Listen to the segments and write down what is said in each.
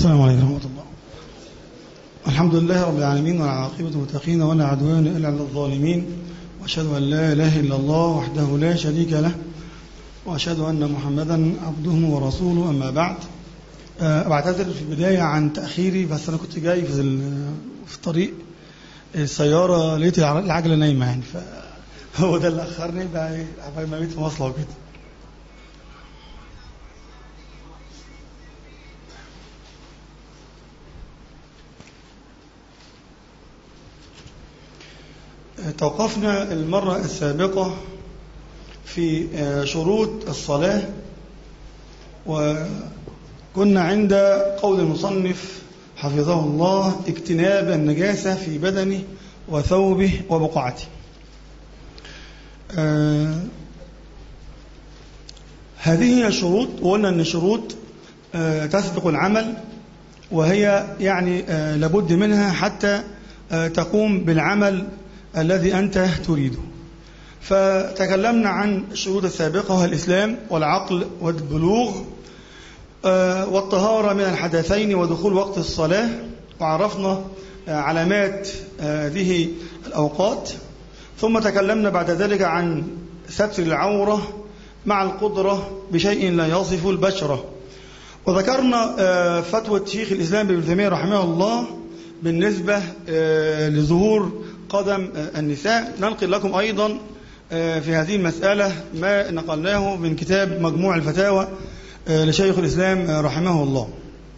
السلام عليكم ورحمة الله الحمد لله رب العالمين والعاقبة المتقين ولا عدوان إلا على الظالمين وأشهد أن لا إله إلا الله وحده لا شريك له وأشهد أن محمدا عبده ورسوله أما بعد أه بعتذر في البداية عن تأخيري بس أنا كنت جاي في في الطريق السيارة لقيت العجلة نايمة يعني فهو ده اللي أخرني بقى عبال ما بيت في مصر وكده توقفنا المرة السابقة في شروط الصلاة وكنا عند قول المصنف حفظه الله اجتناب النجاسة في بدنه وثوبه وبقعته آه هذه هي الشروط وقلنا أن الشروط آه تسبق العمل وهي يعني آه لابد منها حتى تقوم بالعمل الذي أنت تريده فتكلمنا عن الشروط السابقة وهي الإسلام والعقل والبلوغ والطهارة من الحدثين ودخول وقت الصلاة وعرفنا علامات هذه الأوقات ثم تكلمنا بعد ذلك عن ستر العورة مع القدرة بشيء لا يصف البشرة وذكرنا فتوى شيخ الإسلام ابن تيمية رحمه الله بالنسبة لظهور قدم النساء ننقل لكم أيضا في هذه المسألة ما نقلناه من كتاب مجموع الفتاوى لشيخ الإسلام رحمه الله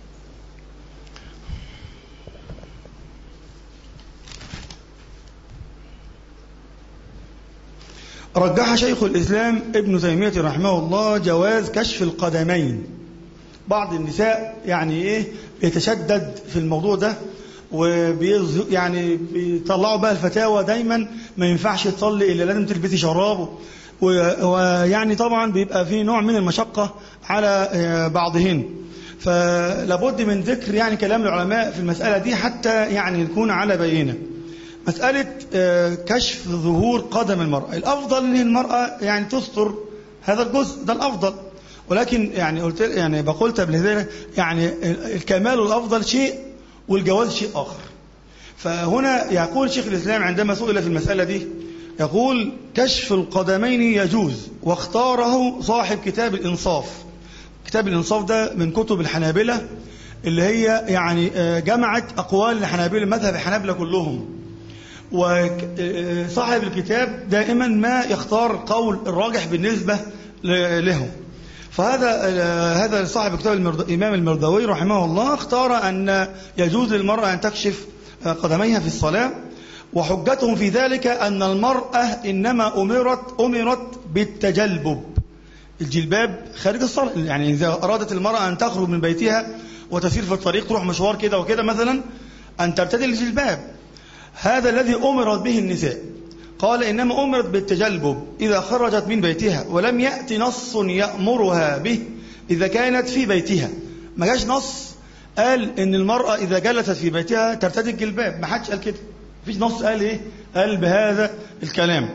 رجح شيخ الإسلام ابن تيمية رحمه الله جواز كشف القدمين بعض النساء يعني إيه بيتشدد في الموضوع ده وبيظهر يعني بيطلعوا بقى الفتاوى دايما ما ينفعش تصلي الا لازم تلبسي شراب ويعني طبعا بيبقى في نوع من المشقه على بعضهن فلابد من ذكر يعني كلام العلماء في المساله دي حتى يعني نكون على بينه مساله كشف ظهور قدم المراه الافضل ان المراه يعني تستر هذا الجزء ده الافضل ولكن يعني قلت يعني بقولت قبل ذلك يعني الكمال والافضل شيء والجواز شيء آخر فهنا يقول شيخ الإسلام عندما سئل في المسألة دي يقول كشف القدمين يجوز واختاره صاحب كتاب الإنصاف كتاب الإنصاف ده من كتب الحنابلة اللي هي يعني جمعت أقوال الحنابلة مذهب الحنابلة كلهم وصاحب الكتاب دائما ما يختار قول الراجح بالنسبة له فهذا هذا صاحب كتاب الإمام المردوي رحمه الله اختار أن يجوز للمرأة أن تكشف قدميها في الصلاة وحجتهم في ذلك أن المرأة إنما أمرت أمرت بالتجلبب الجلباب خارج الصلاة يعني إذا أرادت المرأة أن تخرج من بيتها وتسير في الطريق تروح مشوار كده وكده مثلا أن ترتدي الجلباب هذا الذي أمرت به النساء قال إنما أمرت بالتجلبب إذا خرجت من بيتها ولم يأتي نص يأمرها به إذا كانت في بيتها ما جاش نص قال إن المرأة إذا جلست في بيتها ترتدي الجلباب ما حدش قال كده فيش نص قال إيه قال بهذا الكلام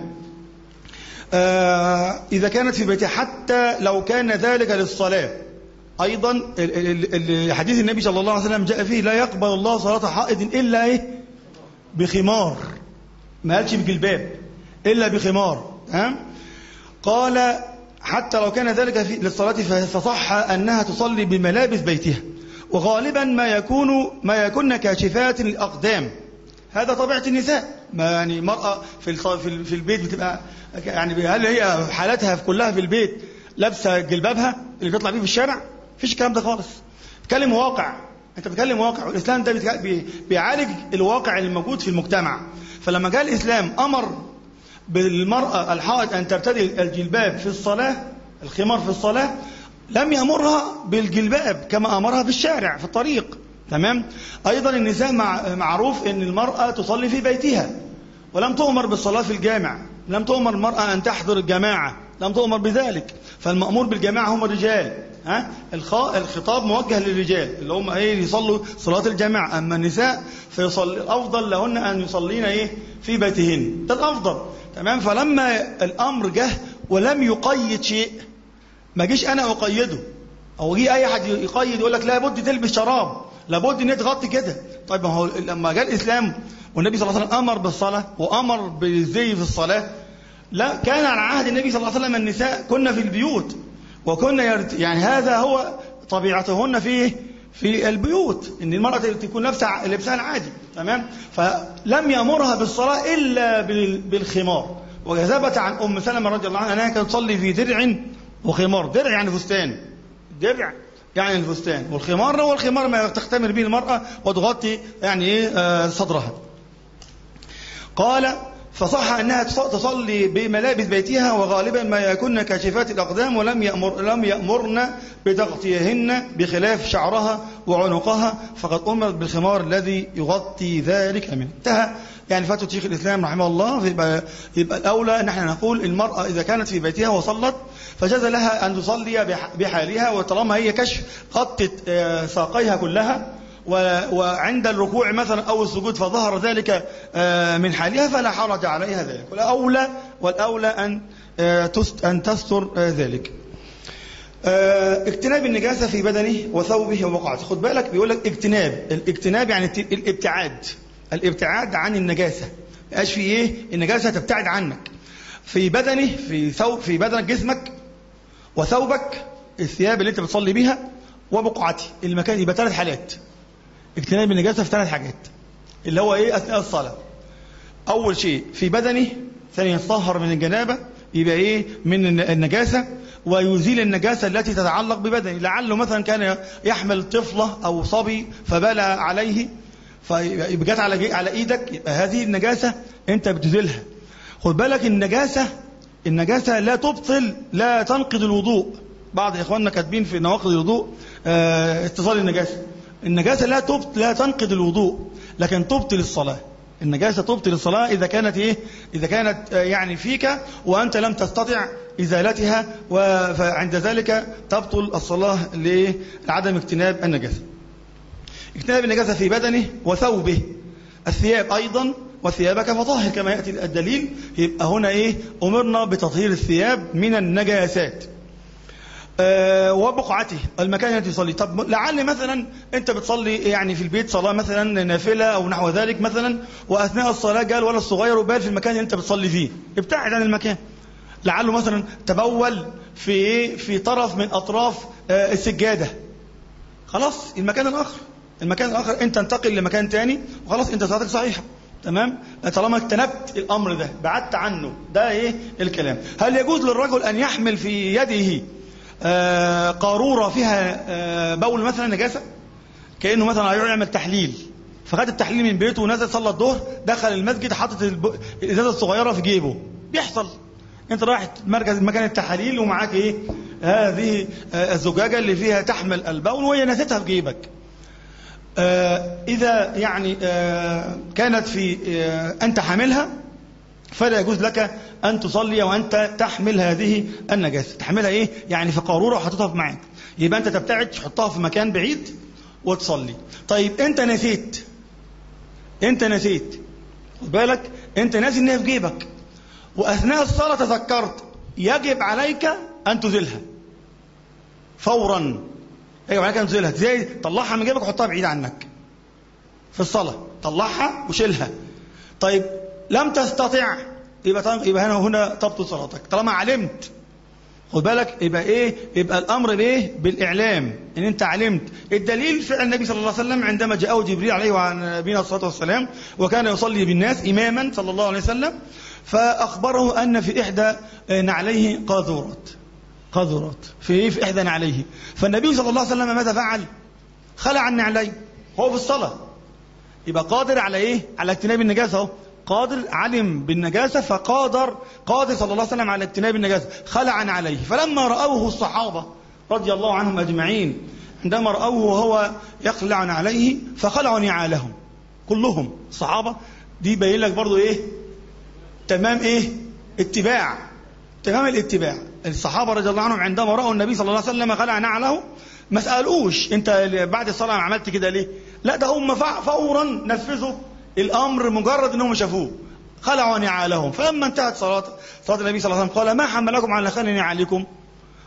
آه إذا كانت في بيتها حتى لو كان ذلك للصلاة أيضا حديث النبي صلى الله عليه وسلم جاء فيه لا يقبل الله صلاة حائض إلا إيه بخمار ما قالش بجلباب إلا بخمار ها؟ قال حتى لو كان ذلك في للصلاة فصح أنها تصلي بملابس بيتها وغالبا ما يكون ما يكن كاشفات الأقدام هذا طبيعة النساء ما يعني مرأة في في البيت بتبقى يعني هل هي حالتها في كلها في البيت لابسة جلبابها اللي بتطلع بيه في الشارع فيش الكلام ده خالص بتكلم واقع انت بتكلم واقع والاسلام ده بيعالج الواقع اللي موجود في المجتمع فلما جاء الإسلام أمر بالمرأة الحائض أن ترتدي الجلباب في الصلاة الخمار في الصلاة لم يأمرها بالجلباب كما أمرها في الشارع في الطريق تمام أيضا النساء مع معروف أن المرأة تصلي في بيتها ولم تؤمر بالصلاة في الجامع لم تؤمر المرأة أن تحضر الجماعة لم تؤمر بذلك فالمأمور بالجماعة هم الرجال ها الخطاب موجه للرجال اللي هم ايه يصلوا صلاة الجماعة أما النساء فيصلي الأفضل لهن أن يصلين ايه في بيتهن ده الأفضل تمام فلما الأمر جه ولم يقيد شيء ما جيش أنا أقيده أو جي أي حد يقيد يقول لك لابد تلبس شراب لابد ان هي تغطي كده طيب ما هو لما جاء الاسلام والنبي صلى الله عليه وسلم امر بالصلاه وامر بالزي في الصلاه لا كان على عهد النبي صلى الله عليه وسلم النساء كنا في البيوت وكنا يرت... يعني هذا هو طبيعتهن في في البيوت ان المراه تكون لابسه لبسها العادي تمام فلم يامرها بالصلاه الا بال... بالخمار وثبت عن ام سلمه رضي الله عنها انها كانت تصلي في درع وخمار درع يعني فستان درع يعني الفستان والخمار هو الخمار ما تختمر به المراه وتغطي يعني ايه آه صدرها قال فصح انها تصلي بملابس بيتها وغالبا ما يكن كاشفات الاقدام ولم يأمر لم يامرن بتغطيهن بخلاف شعرها وعنقها فقد امرت بالخمار الذي يغطي ذلك منه انتهى يعني فتوى شيخ الاسلام رحمه الله يبقى يبقى الاولى ان احنا نقول المراه اذا كانت في بيتها وصلت فجاز لها ان تصلي بحالها وطالما هي كشف غطت ساقيها كلها وعند الركوع مثلا أو السجود فظهر ذلك من حالها فلا حرج عليها ذلك والأولى والأولى أن أن تستر ذلك اجتناب النجاسة في بدنه وثوبه ووقعته خد بالك بيقول لك اجتناب الاجتناب يعني الابتعاد الابتعاد عن النجاسة ايش في ايه النجاسة تبتعد عنك في بدنه في ثوب في بدنك جسمك وثوبك الثياب اللي انت بتصلي بيها وبقعته المكان يبقى ثلاث حالات اجتناب النجاسة في ثلاث حاجات اللي هو ايه اثناء الصلاة اول شيء في بدنه ثانيا يطهر من الجنابة يبقى ايه من النجاسة ويزيل النجاسة التي تتعلق ببدنه لعله مثلا كان يحمل طفلة او صبي فبال عليه فجت على على ايدك يبقى هذه النجاسة انت بتزيلها خد بالك النجاسة النجاسة لا تبطل لا تنقض الوضوء بعض اخواننا كاتبين في نواقض الوضوء اه اتصال النجاسة النجاسة لا تبط لا تنقض الوضوء لكن تبطل الصلاة النجاسة تبطل الصلاة إذا كانت إيه؟ إذا كانت يعني فيك وأنت لم تستطع إزالتها فعند ذلك تبطل الصلاة لعدم اجتناب النجاسة. اجتناب النجاسة في بدنه وثوبه الثياب أيضا وثيابك فطهر كما يأتي الدليل يبقى هنا إيه؟ أمرنا بتطهير الثياب من النجاسات. أه وبقعته المكان الذي يصلي طب لعل مثلا انت بتصلي يعني في البيت صلاه مثلا نافله او نحو ذلك مثلا واثناء الصلاه جاء الولد الصغير وبال في المكان اللي انت بتصلي فيه ابتعد عن المكان لعله مثلا تبول في ايه في طرف من اطراف أه السجاده خلاص المكان الاخر المكان الاخر انت انتقل لمكان تاني وخلاص انت صلاتك صحيحه تمام طالما اجتنبت الامر ده بعدت عنه ده ايه الكلام هل يجوز للرجل ان يحمل في يده آه قارورة فيها آه بول مثلا نجاسة كأنه مثلا هيروح يعمل تحليل فخد التحليل من بيته ونزل صلى الظهر دخل المسجد حاطط الإزازة الصغيرة في جيبه بيحصل انت رايح مركز مكان التحاليل ومعاك ايه هذه آه الزجاجة اللي فيها تحمل البول وهي نسيتها في جيبك إذا يعني كانت في أنت حاملها فلا يجوز لك أن تصلي وأنت تحمل هذه النجاسة تحملها إيه؟ يعني في قارورة وحطيتها معاك يبقى أنت تبتعد تحطها في مكان بعيد وتصلي طيب أنت نسيت أنت نسيت خد بالك أنت ناسي إنها في جيبك وأثناء الصلاة تذكرت يجب عليك أن تزيلها فورا يجب عليك أن تزيلها ازاي طلعها من جيبك وحطها بعيد عنك في الصلاة طلعها وشيلها طيب لم تستطع يبقى يبقى هنا هنا تبطل صلاتك طالما علمت خد بالك يبقى ايه يبقى الامر بايه بالاعلام ان انت علمت الدليل فعل النبي صلى الله عليه وسلم عندما جاءه جبريل عليه وعن نبينا الصلاه والسلام وكان يصلي بالناس اماما صلى الله عليه وسلم فاخبره ان في احدى نعليه قاذورات قاذورات في ايه في احدى نعليه فالنبي صلى الله عليه وسلم ماذا فعل خلع النعلين هو في الصلاه يبقى قادر على ايه على اجتناب النجاسه اهو قادر علم بالنجاسة فقادر قادر صلى الله عليه وسلم على اجتناب النجاسة خلعا عليه فلما رأوه الصحابة رضي الله عنهم أجمعين عندما رأوه وهو يخلع عليه فخلعوا نعالهم كلهم الصحابة دي باين لك برضو ايه تمام ايه اتباع تمام الاتباع الصحابة رضي الله عنهم عندما رأوا النبي صلى الله عليه وسلم خلع نعله ما سألوش انت بعد الصلاة عملت كده ليه لا ده هم فورا نفذوا الامر مجرد انهم شافوه خلعوا نعالهم فلما انتهت صلاه صلاه النبي صلى الله عليه وسلم قال ما حملكم على خلع نعالكم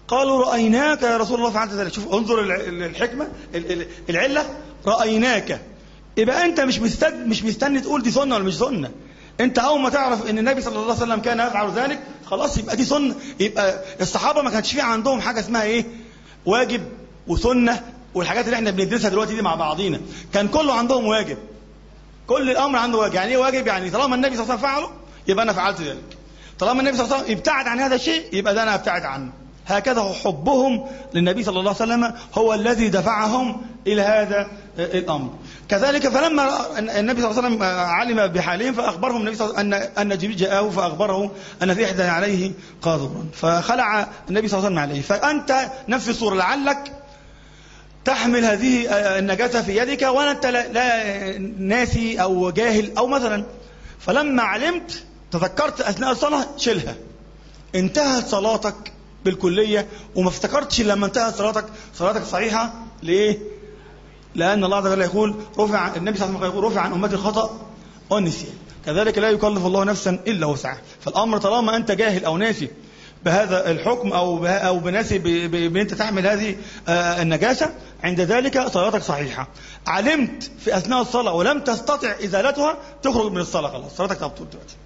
قالوا رأيناك يا رسول الله فعلت ذلك شوف انظر الحكمة العلة رأيناك يبقى أنت مش مستني مش مستني تقول دي سنة ولا مش سنة أنت أول ما تعرف أن النبي صلى الله عليه وسلم كان يفعل ذلك خلاص يبقى دي سنة يبقى الصحابة ما كانش في عندهم حاجة اسمها إيه واجب وسنة والحاجات اللي احنا بندرسها دلوقتي دي مع بعضينا كان كله عندهم واجب كل الامر عنده واجب يعني ايه واجب يعني طالما النبي صلى الله عليه وسلم فعله يبقى انا فعلت ذلك طالما النبي صلى الله عليه وسلم ابتعد عن هذا الشيء يبقى ده انا ابتعد عنه هكذا حبهم للنبي صلى الله عليه وسلم هو الذي دفعهم الى هذا الامر كذلك فلما النبي صلى الله عليه وسلم علم بحالهم فاخبرهم النبي صلى الله عليه وسلم ان ان جبريل جاءه فاخبره ان في احدى عليه قاذورا فخلع النبي صلى الله عليه وسلم عليه فانت نفس الصوره لعلك تحمل هذه النجاسة في يدك وأنت لا, لا ناسي أو جاهل أو مثلا فلما علمت تذكرت أثناء الصلاة شيلها انتهت صلاتك بالكلية وما افتكرتش لما انتهت صلاتك صلاتك صحيحة ليه؟ لأن الله عز وجل يقول رفع النبي صلى الله عليه وسلم يقول رفع عن أمتي الخطأ والنسيان كذلك لا يكلف الله نفسا إلا وسعها فالأمر طالما أنت جاهل أو ناسي بهذا الحكم أو أو بناسي بأن أنت تحمل هذه النجاسة عند ذلك صلاتك صحيحة علمت في أثناء الصلاة ولم تستطع إزالتها تخرج من الصلاة خلاص صلاتك تبطل دلوقتي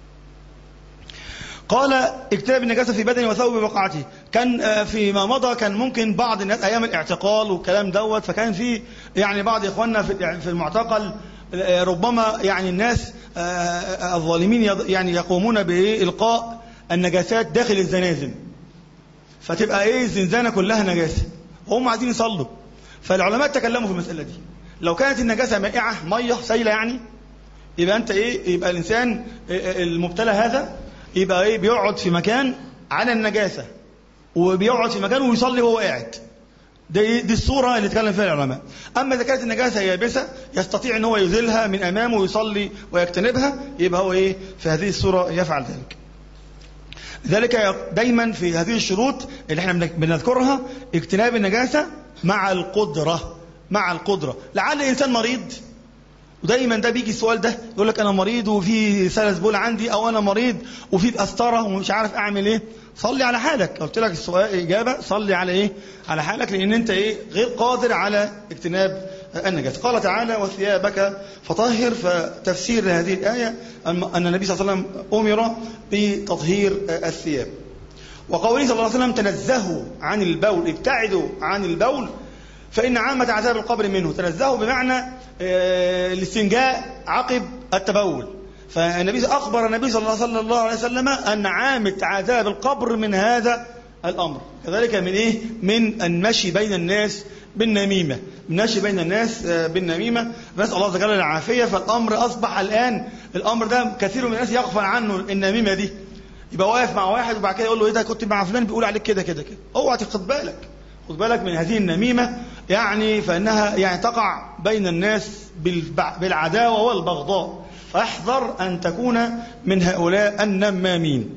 قال اكتاب النجاسة في بدني وثوب بقعته كان فيما مضى كان ممكن بعض الناس أيام الاعتقال والكلام دوت فكان في يعني بعض إخواننا في المعتقل ربما يعني الناس الظالمين يعني يقومون بإلقاء النجاسات داخل الزنازل فتبقى ايه الزنزانة كلها نجاسة وهم عايزين يصلوا فالعلماء تكلموا في المسألة دي لو كانت النجاسة مائعة مية سايلة يعني يبقى انت ايه يبقى الانسان المبتلى هذا يبقى ايه بيقعد في مكان على النجاسة وبيقعد في مكان ويصلي وهو قاعد دي, دي الصورة اللي اتكلم فيها العلماء أما إذا كانت النجاسة يابسة يستطيع أن هو يزيلها من أمامه ويصلي ويجتنبها يبقى هو إيه في هذه الصورة يفعل ذلك ذلك دايما في هذه الشروط اللي احنا بنذكرها اجتناب النجاسة مع القدرة مع القدرة لعل الإنسان مريض ودايما ده بيجي السؤال ده يقول لك أنا مريض وفي سلس بول عندي أو أنا مريض وفي قسطرة ومش عارف أعمل إيه صلي على حالك قلت لك السؤال إجابة صلي على إيه على حالك لأن أنت إيه غير قادر على اجتناب النجاسة قال تعالى وثيابك فطهر فتفسير هذه الآية أن النبي صلى الله عليه وسلم أمر بتطهير الثياب وقوله صلى الله عليه وسلم تنزهوا عن البول ابتعدوا عن البول فإن عامة عذاب القبر منه تنزهوا بمعنى الاستنجاء عقب التبول فالنبي أخبر النبي صلى الله عليه وسلم أن عامة عذاب القبر من هذا الأمر كذلك من إيه من المشي بين الناس بالنميمة المشي بين الناس بالنميمة نسأل الله تعالى العافية فالأمر أصبح الآن الأمر ده كثير من الناس يغفل عنه النميمة دي يبقى واقف مع واحد وبعد كده يقول له ايه ده كنت مع فلان بيقول عليك كده كده كده اوعى تاخد بالك خد بالك من هذه النميمة يعني فإنها يعني تقع بين الناس بالعداوة والبغضاء فاحذر أن تكون من هؤلاء النمامين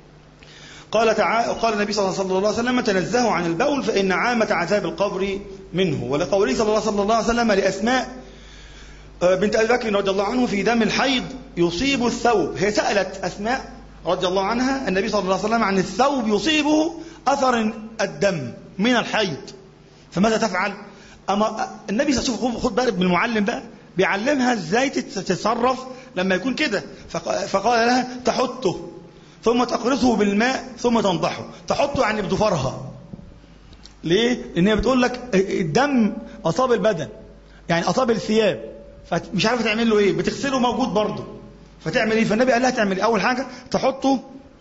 قال تعالى قال النبي صلى الله عليه وسلم تنزهوا عن البول فإن عامة عذاب القبر منه ولقوله صلى الله عليه وسلم لأسماء بنت أبي بكر رضي الله عنه في دم الحيض يصيب الثوب هي سألت أسماء رضي الله عنها النبي صلى الله عليه وسلم عن الثوب يصيبه أثر الدم من الحيض فماذا تفعل أما النبي صلى الله عليه وسلم خد بالك من المعلم بقى بيعلمها ازاي تتصرف لما يكون كده فقال لها تحطه ثم تقرصه بالماء ثم تنضحه تحطه يعني بضفرها ليه لان هي بتقول لك الدم اصاب البدن يعني اصاب الثياب فمش عارفه تعمل له ايه بتغسله موجود برضه فتعمل ايه فالنبي قال لها تعمل اول حاجه تحطه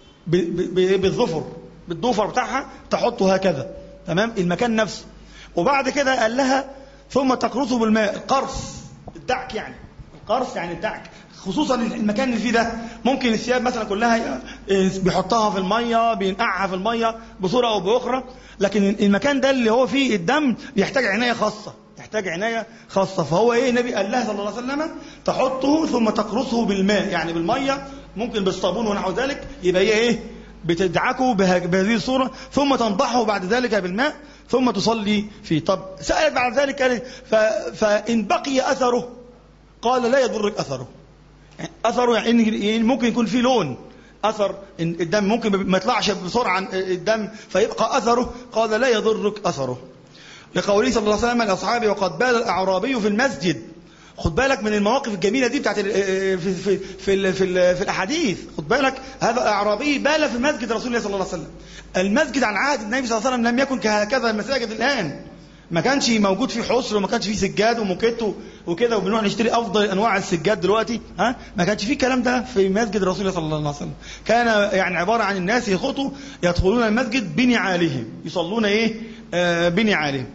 بالظفر بالضفر بتاعها تحطه هكذا تمام المكان نفسه وبعد كده قال لها ثم تقرصه بالماء القرص الدعك يعني القرص يعني الدعك خصوصا المكان اللي فيه ده ممكن الثياب مثلا كلها بيحطها في الميه بينقعها في الميه بصوره او باخرى لكن المكان ده اللي هو فيه الدم يحتاج عنايه خاصه يحتاج عنايه خاصه فهو ايه النبي قال لها صلى الله عليه وسلم تحطه ثم تقرصه بالماء يعني بالميه ممكن بالصابون ونحو ذلك يبقى هي ايه بتدعكه بهذه الصوره ثم تنضحه بعد ذلك بالماء ثم تصلي فيه طب سألت بعد ذلك قال فإن بقي أثره قال لا يضرك أثره يعني أثره يعني ممكن يكون فيه لون اثر إن الدم ممكن ما يطلعش بسرعه الدم فيبقى اثره قال لا يضرك اثره لقوله صلى الله عليه وسلم لاصحابه وقد بال الاعرابي في المسجد خد بالك من المواقف الجميله دي بتاعت في في في في, في, في الاحاديث خد بالك هذا اعرابي بال في مسجد رسول الله صلى الله عليه وسلم المسجد عن عهد النبي صلى الله عليه وسلم لم يكن كهكذا المساجد الان ما كانش موجود فيه حصر وما كانش فيه سجاد وموكيت وكده وبنروح نشتري افضل انواع السجاد دلوقتي ها ما كانش فيه الكلام ده في مسجد رسول الله صلى الله عليه وسلم كان يعني عباره عن الناس يخطوا يدخلون المسجد بنعالهم يصلون ايه آه بنعالهم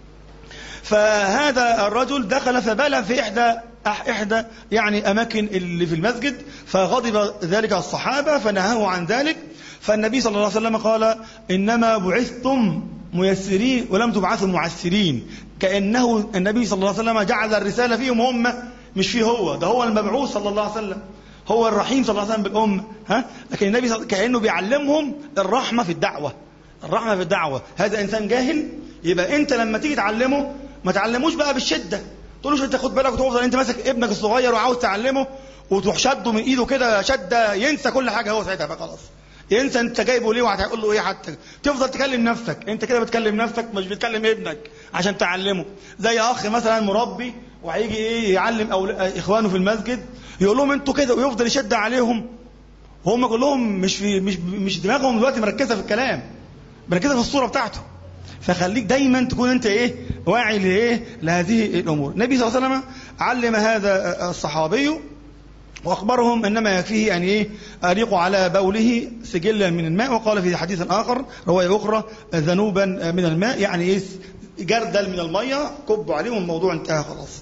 فهذا الرجل دخل فبلى في إحدى إحدى يعني أماكن اللي في المسجد فغضب ذلك الصحابة فنهاه عن ذلك فالنبي صلى الله عليه وسلم قال إنما بعثتم ميسرين ولم تبعثوا معسرين كأنه النبي صلى الله عليه وسلم جعل الرسالة فيهم هم مش فيه هو ده هو المبعوث صلى الله عليه وسلم هو الرحيم صلى الله عليه وسلم بالأمة ها لكن النبي صلى كأنه بيعلمهم الرحمة في الدعوة الرحمة في الدعوة هذا إنسان جاهل يبقى أنت لما تيجي تعلمه ما تعلموش بقى بالشده تقولوش انت خد بالك وتفضل انت ماسك ابنك الصغير وعاوز تعلمه وتروح شده من ايده كده شده ينسى كل حاجه هو ساعتها بقى خلاص ينسى انت جايبه ليه وهتقول له ايه حتى تفضل تكلم نفسك انت كده بتكلم نفسك مش بتكلم ابنك عشان تعلمه زي اخ مثلا مربي وهيجي ايه يعلم أو اخوانه في المسجد يقول لهم انتوا كده ويفضل يشد عليهم وهم كلهم مش في مش مش دماغهم دلوقتي مركزه في الكلام مركزه في الصوره بتاعته فخليك دايما تكون انت ايه واعي لايه لهذه الامور النبي صلى الله عليه وسلم علم هذا الصحابي واخبرهم انما يكفيه يعني ايه اريق على بوله سجلا من الماء وقال في حديث اخر روايه اخرى ذنوبا من الماء يعني ايه جردل من الميه كبوا عليهم الموضوع انتهى خلاص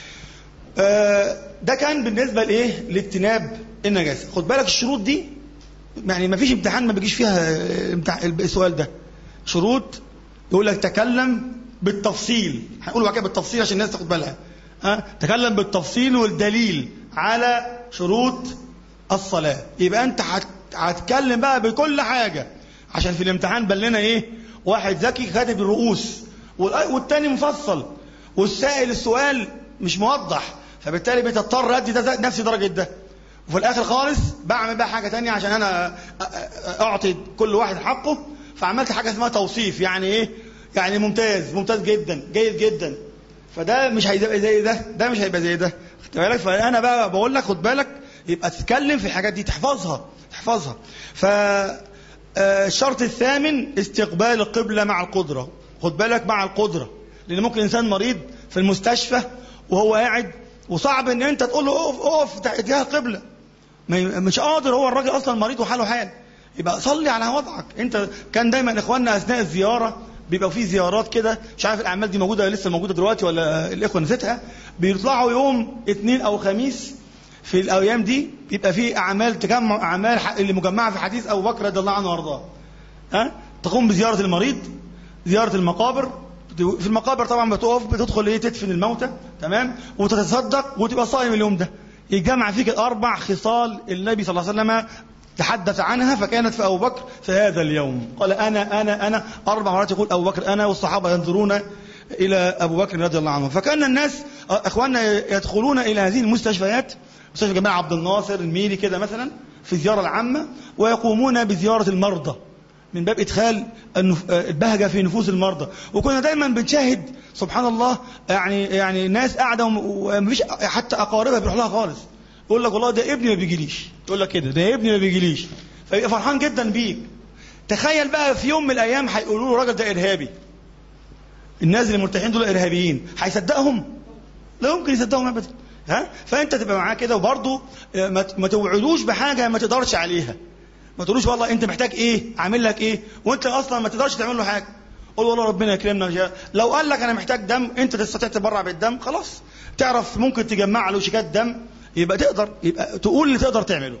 ده كان بالنسبه لايه لاجتناب النجاسه خد بالك الشروط دي يعني ما فيش امتحان ما بيجيش فيها السؤال ده شروط يقول لك تكلم بالتفصيل هنقول بعد كده بالتفصيل عشان الناس تاخد بالها ها تكلم بالتفصيل والدليل على شروط الصلاه يبقى انت هتتكلم بقى بكل حاجه عشان في الامتحان بان لنا ايه واحد ذكي كاتب الرؤوس والتاني مفصل والسائل السؤال مش موضح فبالتالي بتضطر ادي ده نفس درجه ده وفي الاخر خالص بعمل بقى حاجه تانية عشان انا اعطي كل واحد حقه فعملت حاجه اسمها توصيف يعني ايه يعني ممتاز ممتاز جدا جيد جدا فده مش هيبقى زي ده ده مش هيبقى زي ده خد بالك فانا بقى بقول لك خد بالك يبقى تتكلم في الحاجات دي تحفظها تحفظها ف الشرط الثامن استقبال القبلة مع القدرة خد بالك مع القدرة لأن ممكن إنسان مريض في المستشفى وهو قاعد وصعب إن أنت تقول له أقف أقف اتجاه القبلة مش قادر هو الراجل أصلا مريض وحاله حال يبقى صلي على وضعك انت كان دايما اخواننا اثناء الزياره بيبقى في زيارات كده مش عارف الاعمال دي موجوده لسه موجوده دلوقتي ولا الاخوه نسيتها بيطلعوا يوم اثنين او خميس في الايام دي بيبقى في اعمال تجمع اعمال اللي مجمعه في حديث ابو بكر رضي الله عنه وارضاه ها تقوم بزياره المريض زياره المقابر في المقابر طبعا بتقف بتدخل ايه تدفن الموتى تمام وتتصدق وتبقى صايم اليوم ده يجمع فيك الاربع خصال النبي صلى الله عليه وسلم تحدث عنها فكانت في أبو بكر في هذا اليوم قال أنا أنا أنا أربع مرات يقول أبو بكر أنا والصحابة ينظرون إلى أبو بكر رضي الله عنه فكان الناس إخواننا يدخلون إلى هذه المستشفيات مستشفى جماعة عبد الناصر الميري كده مثلا في الزيارة العامة ويقومون بزيارة المرضى من باب إدخال البهجة في نفوس المرضى وكنا دايما بنشاهد سبحان الله يعني يعني ناس قاعدة ومفيش حتى أقاربها بيروح لها خالص يقول لك والله ده ابني ما بيجيليش يقول لك كده ده ابني ما بيجيليش فيبقى فرحان جدا بيك تخيل بقى في يوم من الايام هيقولوا له الراجل ده ارهابي الناس اللي مرتاحين دول ارهابيين هيصدقهم لا يمكن يصدقهم ابدا ها فانت تبقى معاه كده وبرضه ما توعدوش بحاجه ما تقدرش عليها ما تقولوش والله انت محتاج ايه عامل لك ايه وانت اصلا ما تقدرش تعمل له حاجه قول والله ربنا يكرمنا لو قال لك انا محتاج دم انت تستطيع تبرع بالدم خلاص تعرف ممكن تجمع له شيكات دم يبقى تقدر يبقى تقول اللي تقدر تعمله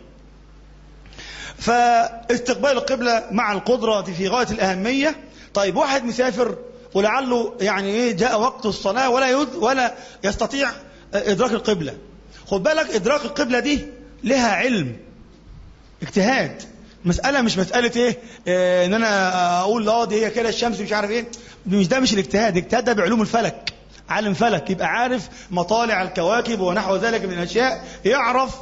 فاستقبال القبلة مع القدرة في غاية الأهمية طيب واحد مسافر ولعله يعني ايه جاء وقت الصلاة ولا يد ولا يستطيع إدراك القبلة خد بالك إدراك القبلة دي لها علم اجتهاد مسألة مش مسألة ايه, إيه ان انا اقول اه دي هي كده الشمس مش عارف ايه مش ده مش الاجتهاد الاجتهاد ده بعلوم الفلك عالم فلك يبقى عارف مطالع الكواكب ونحو ذلك من الاشياء يعرف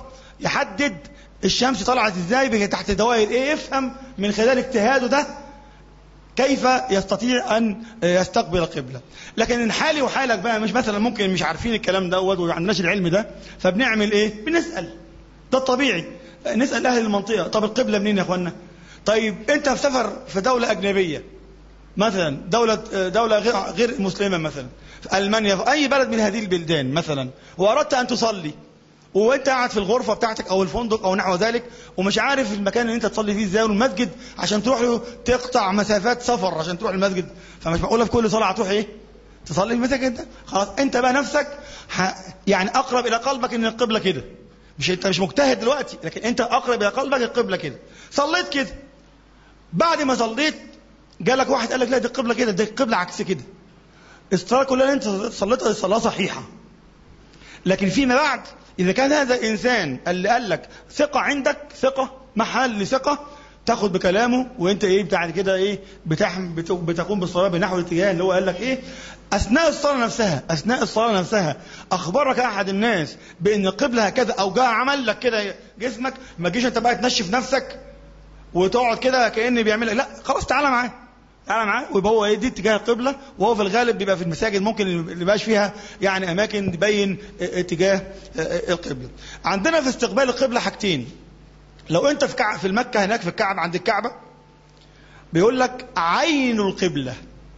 يحدد الشمس طلعت ازاي تحت دوائر ايه يفهم من خلال اجتهاده ده كيف يستطيع ان يستقبل القبله لكن حالي وحالك بقى مش مثلا ممكن مش عارفين الكلام دوت وما عندناش العلم ده فبنعمل ايه بنسال ده الطبيعي نسال اهل المنطقه طب القبله منين يا اخوانا طيب انت في سفر في دوله اجنبيه مثلا دولة دولة غير غير مسلمة مثلا في ألمانيا في أي بلد من هذه البلدان مثلا وأردت أن تصلي وانت قاعد في الغرفة بتاعتك او الفندق او نحو ذلك ومش عارف المكان اللي انت تصلي فيه ازاي والمسجد عشان تروح له تقطع مسافات سفر عشان تروح المسجد فمش معقولة في كل صلاة هتروح ايه تصلي في المسجد ده خلاص انت بقى نفسك ح... يعني اقرب الى قلبك ان القبلة كده مش انت مش مجتهد دلوقتي لكن انت اقرب الى قلبك القبلة كده صليت كده بعد ما صليت جالك واحد قال لك لا دي القبلة كده دي القبلة عكس كده الصلاة كلها اللي انت صليتها الصلاة صحيحة لكن فيما بعد إذا كان هذا الإنسان اللي قال لك ثقة عندك ثقة محل ثقة تاخد بكلامه وانت ايه بعد كده ايه بتحم بتقوم بالصلاه بنحو الاتجاه اللي هو قال لك ايه اثناء الصلاه نفسها اثناء الصلاه نفسها اخبرك احد الناس بان القبله هكذا او جاء عمل لك كده جسمك ما تجيش انت بقى تنشف نفسك وتقعد كده كان بيعمل لا خلاص تعالى معاه تعالى معاه ويبقى هو ايه دي اتجاه القبله وهو في الغالب بيبقى في المساجد ممكن اللي يبقاش فيها يعني اماكن تبين اتجاه القبله. عندنا في استقبال القبله حاجتين. لو انت في كعب في المكه هناك في الكعبه عند الكعبه بيقول لك عين القبله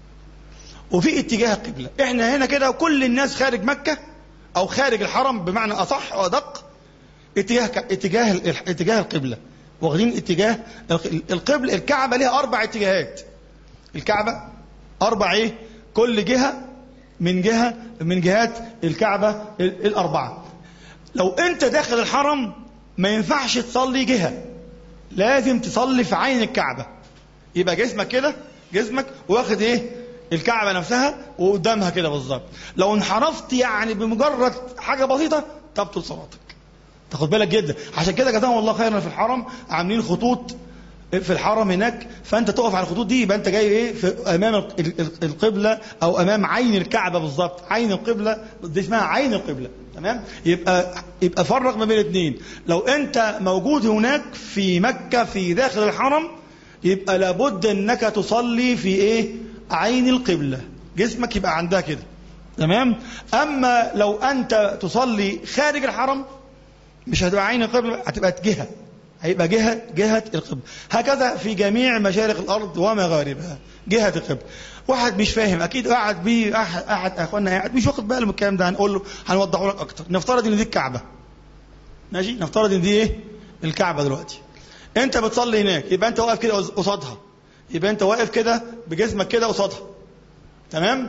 وفي اتجاه القبله. احنا هنا كده وكل الناس خارج مكه او خارج الحرم بمعنى اصح وادق اتجاه اتجاه اتجاه القبله. واخدين اتجاه القبله الكعبه ليها اربع اتجاهات. الكعبة أربع إيه؟ كل جهة من جهة من جهات الكعبة الأربعة. لو أنت داخل الحرم ما ينفعش تصلي جهة. لازم تصلي في عين الكعبة. يبقى جسمك كده جسمك واخد إيه؟ الكعبة نفسها وقدامها كده بالظبط. لو انحرفت يعني بمجرد حاجة بسيطة تبطل صلاتك. تاخد بالك جدا عشان كده جزاهم الله خيرا في الحرم عاملين خطوط في الحرم هناك فانت تقف على الخطوط دي يبقى انت جاي ايه في امام القبله او امام عين الكعبه بالظبط عين القبله دي اسمها عين القبله تمام يبقى يبقى فرق ما بين الاثنين لو انت موجود هناك في مكه في داخل الحرم يبقى لابد انك تصلي في ايه عين القبله جسمك يبقى عندها كده تمام اما لو انت تصلي خارج الحرم مش هتبقى عين القبله هتبقى جهه هيبقى جهة جهة القبلة هكذا في جميع مشارق الأرض ومغاربها جهة القبلة واحد مش فاهم أكيد قاعد بيه أحد, أحد أخواننا قاعد مش واخد باله من الكلام ده هنقول له هنوضحه لك أكتر نفترض إن دي الكعبة ماشي نفترض إن دي إيه الكعبة دلوقتي أنت بتصلي هناك يبقى أنت واقف كده قصادها يبقى أنت واقف كده بجسمك كده قصادها تمام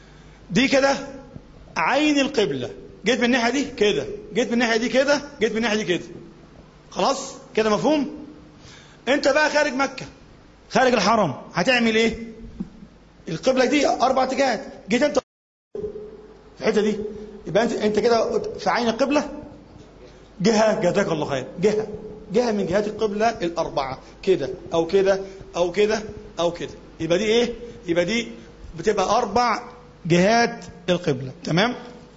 دي كده عين القبلة جيت من الناحية دي كده جيت من الناحية دي كده جيت من الناحية دي كده خلاص كده مفهوم انت بقى خارج مكة خارج الحرم هتعمل ايه القبلة دي اربع اتجاهات جيت انت في الحتة دي يبقى انت انت كده في عين القبلة جهة جزاك الله خير جهة جهة من جهات القبلة الأربعة كده أو كده أو كده أو كده يبقى دي إيه؟ يبقى دي بتبقى أربع جهات القبلة تمام؟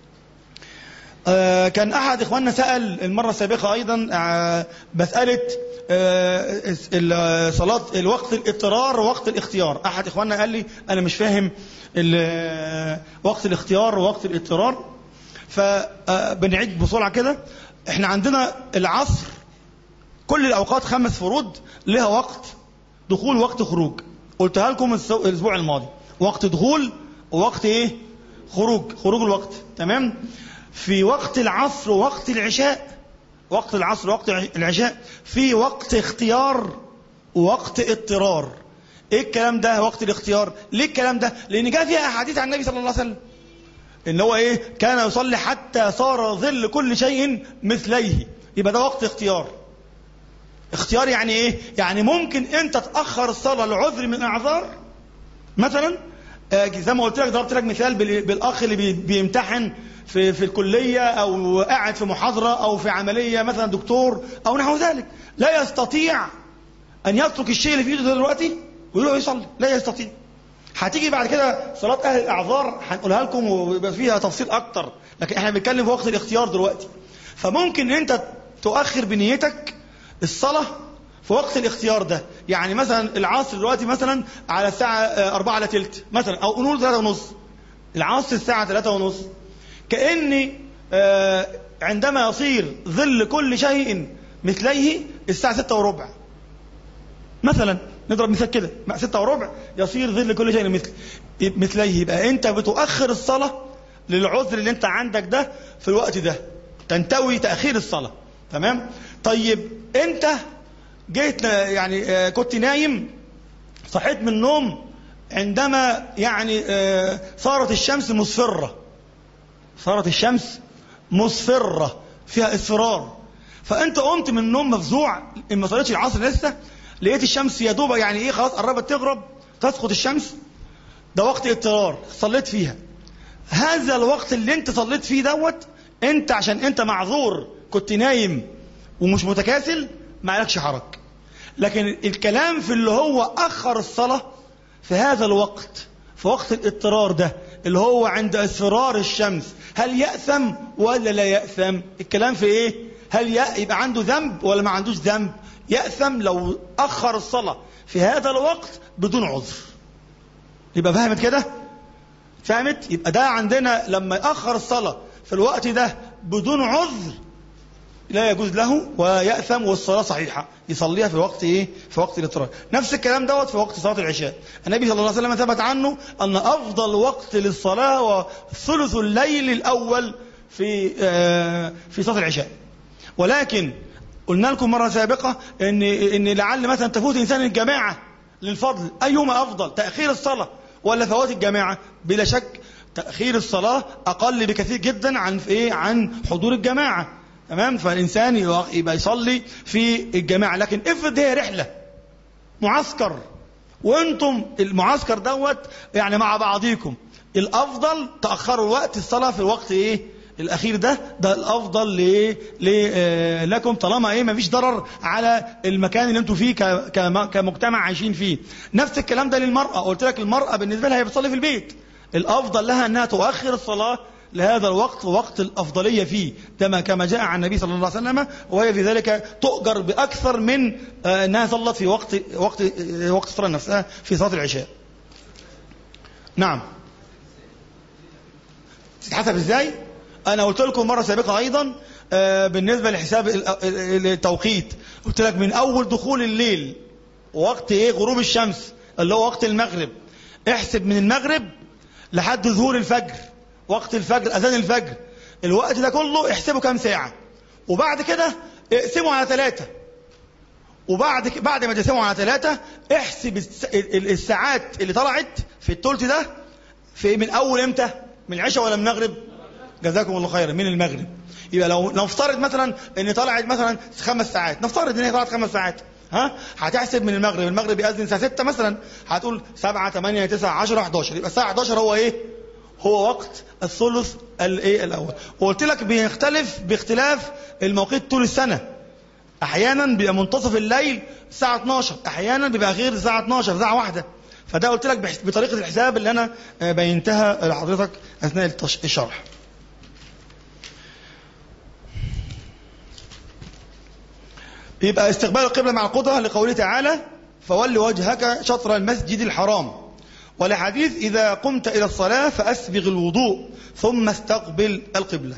آه كان احد اخواننا سال المره السابقه ايضا آه مساله آه صلاه الوقت الاضطرار ووقت الاختيار احد اخواننا قال لي انا مش فاهم وقت الاختيار ووقت الاضطرار فبنعيد بسرعه كده احنا عندنا العصر كل الاوقات خمس فروض لها وقت دخول وقت خروج قلتها لكم الاسبوع الماضي وقت دخول ووقت ايه خروج خروج الوقت تمام في وقت العصر ووقت العشاء وقت العصر ووقت العشاء في وقت اختيار ووقت اضطرار ايه الكلام ده وقت الاختيار ليه الكلام ده لان جاء فيها احاديث عن النبي صلى الله عليه وسلم ان هو ايه كان يصلي حتى صار ظل كل شيء مثليه يبقى ده وقت اختيار اختيار يعني ايه يعني ممكن انت تاخر الصلاه لعذر من اعذار مثلا زي ما قلت لك ضربت لك مثال بالاخ اللي بيمتحن في في الكليه او قاعد في محاضره او في عمليه مثلا دكتور او نحو ذلك لا يستطيع ان يترك الشيء اللي في ايده دلوقتي ويروح يصلي لا يستطيع هتيجي بعد كده صلاه اهل الاعذار هنقولها لكم ويبقى فيها تفصيل اكتر لكن احنا بنتكلم في وقت الاختيار دلوقتي فممكن انت تؤخر بنيتك الصلاة في وقت الاختيار ده يعني مثلا العصر دلوقتي مثلا على الساعة 4 على تلت مثلا أو نقول 3 ونص العصر الساعة 3 ونص كأني آه، عندما يصير ظل كل شيء مثليه الساعة 6 وربع مثلا نضرب مثال كده مع 6 وربع يصير ظل كل شيء مثل مثليه يبقى انت بتؤخر الصلاة للعذر اللي انت عندك ده في الوقت ده تنتوي تأخير الصلاة تمام طيب انت جيت يعني آه، كنت نايم صحيت من النوم عندما يعني آه، صارت الشمس مصفرة صارت الشمس مصفرة فيها اصفرار فانت قمت من النوم مفزوع ما صليتش العصر لسه لقيت الشمس يا دوب يعني ايه خلاص قربت تغرب تسقط الشمس ده وقت اضطرار صليت فيها هذا الوقت اللي انت صليت فيه دوت انت عشان انت معذور كنت نايم ومش متكاسل ما عليكش حرج لكن الكلام في اللي هو اخر الصلاه في هذا الوقت في وقت الاضطرار ده اللي هو عند اصفرار الشمس هل يأثم ولا لا يأثم الكلام في ايه هل يبقى عنده ذنب ولا ما عندوش ذنب يأثم لو أخر الصلاة في هذا الوقت بدون عذر يبقى فهمت كده فهمت يبقى ده عندنا لما يأخر الصلاة في الوقت ده بدون عذر لا يجوز له ويأثم والصلاة صحيحة يصليها في وقت ايه في وقت الاضطرار نفس الكلام دوت في وقت صلاة العشاء النبي صلى الله عليه وسلم ثبت عنه أن أفضل وقت للصلاة هو ثلث الليل الأول في آه في صلاة العشاء ولكن قلنا لكم مرة سابقة ان ان لعل مثلا تفوت انسان الجماعة للفضل ايهما افضل تأخير الصلاة ولا فوات الجماعة بلا شك تأخير الصلاة اقل بكثير جدا عن في ايه عن حضور الجماعة تمام فالانسان يبقى يصلي في الجماعة لكن افرض هي رحلة معسكر وانتم المعسكر دوت يعني مع بعضيكم الافضل تأخروا وقت الصلاة في الوقت ايه الاخير ده ده الافضل لايه آه لكم طالما ايه مفيش ضرر على المكان اللي انتم فيه كمجتمع عايشين فيه نفس الكلام ده للمراه قلت لك المراه بالنسبه لها هي بتصلي في البيت الافضل لها انها تؤخر الصلاه لهذا الوقت وقت الافضليه فيه ده كما جاء عن النبي صلى الله عليه وسلم وهي في ذلك تؤجر باكثر من آه انها صلت في وقت وقت وقت الصلاه نفسها في صلاه العشاء نعم تتحسب ازاي انا قلت لكم مره سابقه ايضا بالنسبه لحساب التوقيت قلت لك من اول دخول الليل وقت ايه غروب الشمس اللي هو وقت المغرب احسب من المغرب لحد ظهور الفجر وقت الفجر اذان الفجر الوقت ده كله احسبه كام ساعه وبعد كده اقسمه على ثلاثة وبعد بعد ما تقسمه على ثلاثة احسب الساعات اللي طلعت في الثلث ده في من اول امتى من العشاء ولا من المغرب جزاكم الله خيرا من المغرب يبقى لو نفترض مثلا ان طلعت مثلا خمس ساعات نفترض ان هي طلعت خمس ساعات ها هتحسب من المغرب المغرب بيأذن الساعه 6 مثلا هتقول 7 8 9 10 11 يبقى الساعه 11 هو ايه هو وقت الثلث الايه الاول وقلت لك بيختلف باختلاف الموقيت طول السنه احيانا بيبقى منتصف الليل الساعه 12 احيانا بيبقى غير الساعه 12 ساعه واحده فده قلت لك بطريقه الحساب اللي انا بينتها لحضرتك اثناء الشرح يبقى استقبال القبلة مع القدرة لقوله تعالى فول وجهك شطر المسجد الحرام ولحديث إذا قمت إلى الصلاة فأسبغ الوضوء ثم استقبل القبلة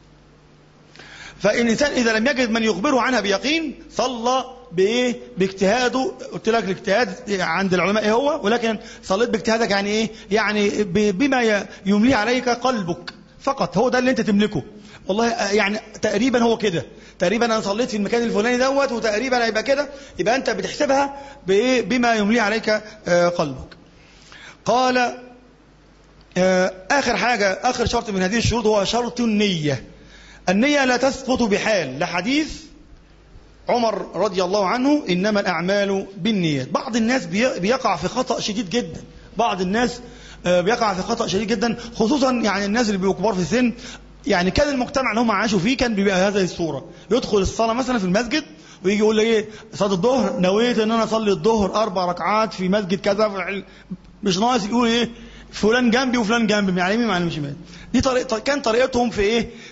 فإن الإنسان إذا لم يجد من يخبره عنها بيقين صلى بإيه باجتهاده قلت لك الاجتهاد عند العلماء إيه هو ولكن صليت باجتهادك يعني إيه يعني بما يملي عليك قلبك فقط هو ده اللي أنت تملكه والله يعني تقريبا هو كده تقريبا انا صليت في المكان الفلاني دوت وتقريبا هيبقى كده يبقى انت بتحسبها بايه بما يملي عليك قلبك قال اخر حاجه اخر شرط من هذه الشروط هو شرط النيه النيه لا تسقط بحال لحديث عمر رضي الله عنه انما الاعمال بالنيات بعض الناس بيقع في خطا شديد جدا بعض الناس بيقع في خطا شديد جدا خصوصا يعني الناس اللي بيبقوا كبار في السن يعني كان المجتمع اللي هم عاشوا فيه كان بيبقى هذه الصورة يدخل الصلاة مثلا في المسجد ويجي يقول لي ايه صلاة الظهر نويت ان انا اصلي الظهر اربع ركعات في مسجد كذا مش ناقص يقول ايه فلان جنبي وفلان جنبي من يمين من شمال دي طريقة كان طريقتهم في ايه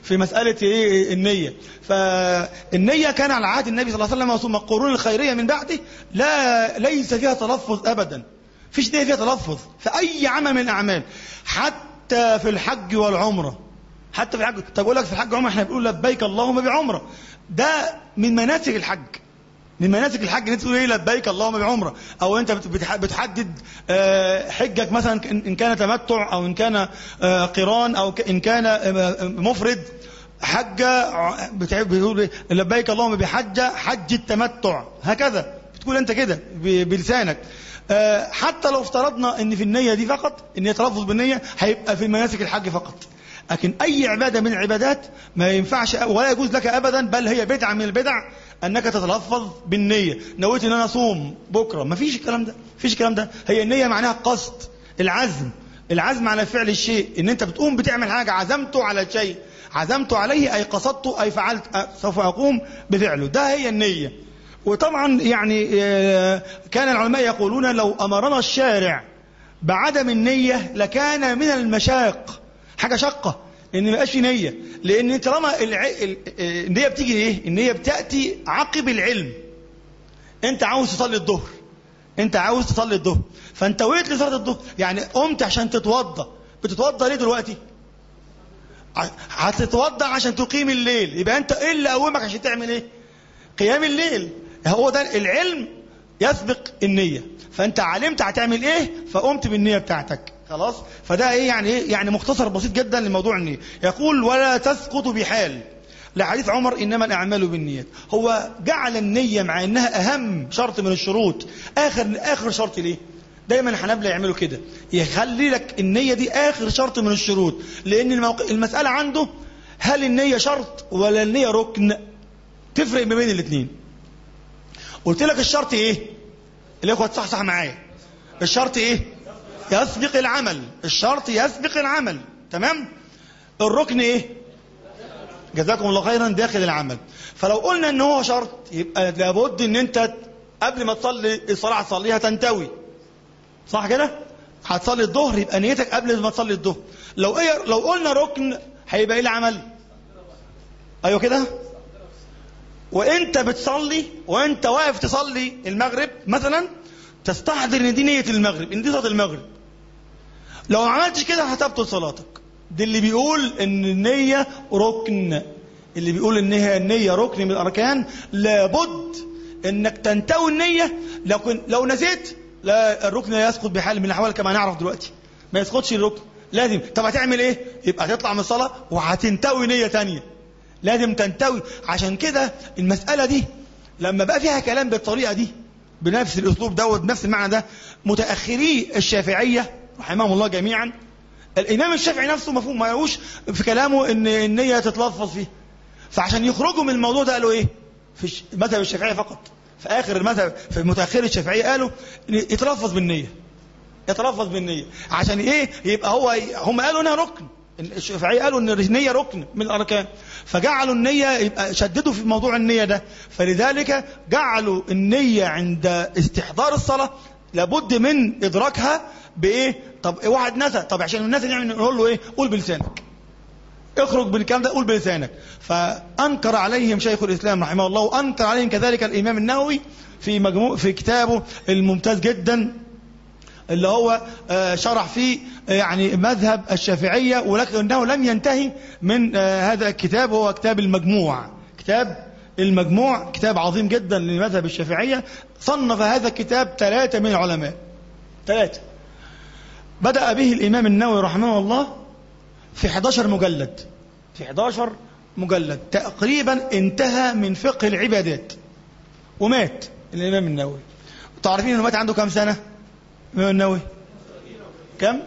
في مسألة إيه النية فالنية كان على عهد النبي صلى الله عليه وسلم ثم القرون الخيرية من بعده لا ليس فيها تلفظ أبدا فيش نية فيها تلفظ في أي عمل من الأعمال حتى في الحج والعمرة حتى في الحج طب أقول لك في الحج والعمرة احنا بنقول لبيك اللهم بعمرة ده من مناسك الحج من مناسك الحج ان انت تقول ايه لبيك اللهم بعمره او انت بتحدد حجك مثلا ان كان تمتع او ان كان قران او ان كان مفرد حجه بتقول لبيك اللهم بحجه حج التمتع هكذا بتقول انت كده بلسانك حتى لو افترضنا ان في النيه دي فقط ان يتلفظ بالنيه هيبقى في مناسك الحج فقط لكن اي عباده من العبادات ما ينفعش ولا يجوز لك ابدا بل هي بدعه من البدع انك تتلفظ بالنيه نويت ان انا اصوم بكره ما فيش الكلام ده فيش الكلام ده هي النيه معناها القصد العزم العزم على فعل الشيء ان انت بتقوم بتعمل حاجه عزمت على شيء عزمت عليه اي قصدت اي فعلت سوف اقوم بفعله ده هي النيه وطبعا يعني كان العلماء يقولون لو امرنا الشارع بعدم النيه لكان من المشاق حاجه شقه ان ما يبقاش في نيه لان طالما الع... النيه بتيجي ايه النيه بتاتي عقب العلم انت عاوز تصلي الظهر انت عاوز تصلي الظهر فانت وقت لصلاه الظهر يعني قمت عشان تتوضا بتتوضا ليه دلوقتي هتتوضا عشان تقيم الليل يبقى انت ايه اللي قومك عشان تعمل ايه قيام الليل هو ده العلم يسبق النيه فانت علمت هتعمل ايه فقمت بالنيه بتاعتك خلاص فده ايه يعني ايه يعني مختصر بسيط جدا لموضوع النيه يقول ولا تسقط بحال لحديث عمر انما الاعمال بالنيات هو جعل النيه مع انها اهم شرط من الشروط اخر اخر شرط ليه دايما الحنابلة يعملوا كده يخلي لك النية دي آخر شرط من الشروط لأن الموق... المسألة عنده هل النية شرط ولا النية ركن تفرق ما بين الاثنين قلت لك الشرط ايه الاخوة صح صح معايا الشرط ايه يسبق العمل الشرط يسبق العمل تمام الركن ايه جزاكم الله خيرا داخل العمل فلو قلنا ان هو شرط يبقى لابد ان انت قبل ما تصلي الصلاه هتصليها تنتوي صح كده هتصلي الظهر يبقى نيتك قبل ما تصلي الظهر لو ايه لو قلنا ركن هيبقى ايه العمل ايوه كده وانت بتصلي وانت واقف تصلي المغرب مثلا تستحضر ان دي نيه المغرب ان دي صلاه المغرب لو ما عملتش كده هتبطل صلاتك دي اللي بيقول ان النيه ركن اللي بيقول ان هي النيه ركن من الاركان لابد انك تنتوي النيه لكن لو نسيت لا الركن لا يسقط بحال من الاحوال كما نعرف دلوقتي ما يسقطش الركن لازم طب هتعمل ايه يبقى هتطلع من الصلاه وهتنتوي نيه تانية لازم تنتوي عشان كده المساله دي لما بقى فيها كلام بالطريقه دي بنفس الاسلوب دوت بنفس المعنى ده متاخري الشافعيه رحمهم الله جميعا الامام الشافعي نفسه مفهوم ما يقولش في كلامه ان النيه تتلفظ فيه فعشان يخرجوا من الموضوع ده قالوا ايه في المذهب الشافعي فقط في اخر المذهب في متاخر الشافعيه قالوا يتلفظ بالنيه يتلفظ بالنيه عشان ايه يبقى هو هم قالوا انها ركن الشافعيه قالوا ان النيه ركن من الاركان فجعلوا النيه يبقى شددوا في موضوع النيه ده فلذلك جعلوا النيه عند استحضار الصلاه لابد من ادراكها بايه طب واحد نسى طب عشان الناس نعمل نقول له ايه قول بلسانك اخرج بالكلام ده قول بلسانك فانكر عليهم شيخ الاسلام رحمه الله وانكر عليهم كذلك الامام النووي في مجموع في كتابه الممتاز جدا اللي هو شرح فيه يعني مذهب الشافعية ولكنه لم ينتهي من هذا الكتاب هو كتاب المجموع كتاب المجموع كتاب عظيم جدا لمذهب الشافعية صنف هذا الكتاب ثلاثة من العلماء ثلاثة بدأ به الإمام النووي رحمه الله في 11 مجلد في 11 مجلد تقريبا انتهى من فقه العبادات ومات الإمام النووي تعرفين انه مات عنده كم سنة الإمام النووي كم